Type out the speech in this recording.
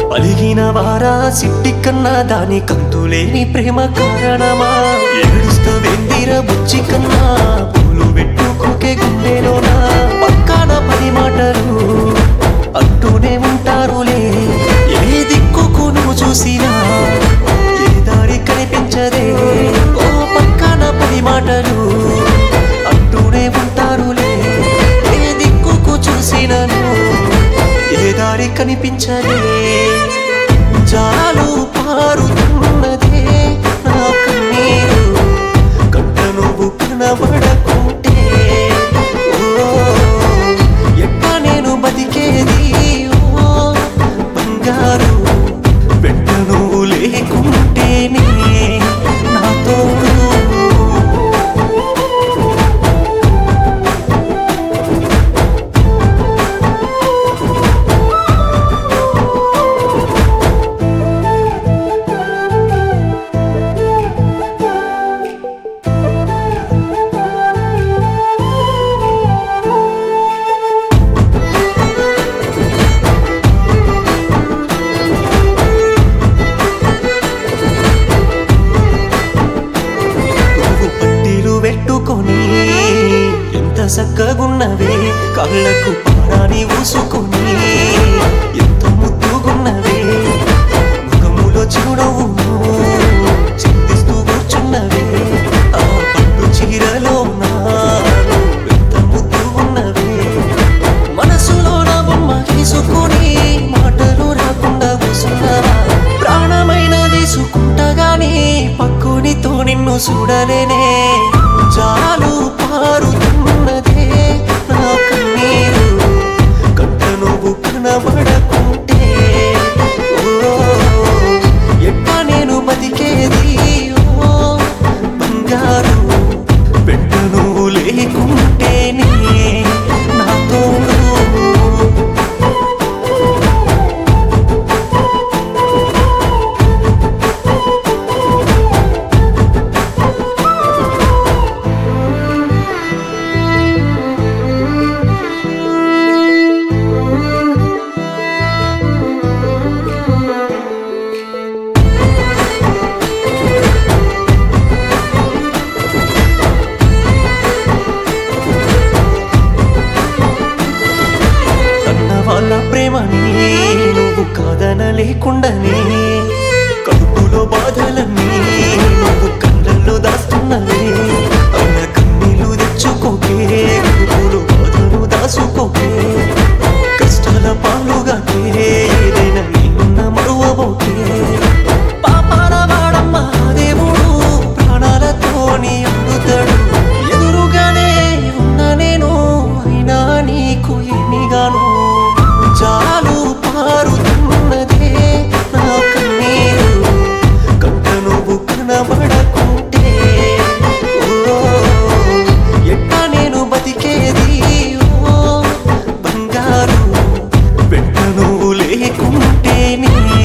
అలిగిన వారా సిట్టి కన్నా దాని కంతులేని ప్రేమ కారణమా ఏడుస్తూ వెందిర బుచ్చి కన్నా పూలు పెట్టుకోకే గుండెలోనా పక్కన పది మాటలు అంటూనే ఉంటారులే ఏ దిక్కుకు నువ్వు చూసినా ఏ దారి కనిపించదే ఓ పక్కన పది మాటలు అంటూనే ఉంటారులే ఏ దిక్కుకు చూసినను ఏ దారి కనిపించదే చాలు పారుతున్నదే నా కన్నీరు కంట నువ్వు కనబడకుంటే ఓ ఎట్టా నేను బతికేది ఓ బంగారు వెంట నువ్వు లేకుంటేనే నా తోడు నువ్వు పట్టీలు పెట్టుకొని ఎంత చక్కగున్నవే కళ్ళకు పారాని ఊసుకొని ఎంత ముద్దుగున్నవే ముఖములో చిరునవ్వును చింతిస్తూ కూర్చున్నవే ఆ పట్టు చీరలో నాను ఎంత ముద్దుగున్నవే మనసులో నా బొమ్మ గీసుకొని మాటలు రాకుండా కూసున్నావా ప్రాణమైన తీసుకుంటా గాని పక్కునితో నిన్ను చూడలేనే చాలు పారుతున్నదే నా కన్నీరు కంట నువ్వు కనబడకుంటే ఓ ఎట్టా నేను బతికేది ఓ బంగారు వెంట నువ్వు లేకుంటేనే నా తోడు కన్న వాళ్ళ ప్రేమని నువ్వు కాదనలేకుండానే కడుపులో బాధలన్నీ నువ్వు కళ్ళల్లో దాస్తున్నవే అన్న కన్నీళ్ళు తెచ్చుకోకే కడుపులో బాధలు దాసుకోకే కష్టాల పాలుగా ఏదైనా నిన్న మరువబోకే పాపాల వాడమ్మ దేవుడు ప్రాణాలతోని అందుతాడు ఎదురుగానే ఉన్న నేను అయినా నీకు ఏమిగాను చాలు పారుతున్నదే నా కన్నీరు కంట నువ్వు కనబడకుంటే ఓ ఎట్టా నేను బతికేది ఓ బంగారు వెంట నువ్వు లేకుంటేనే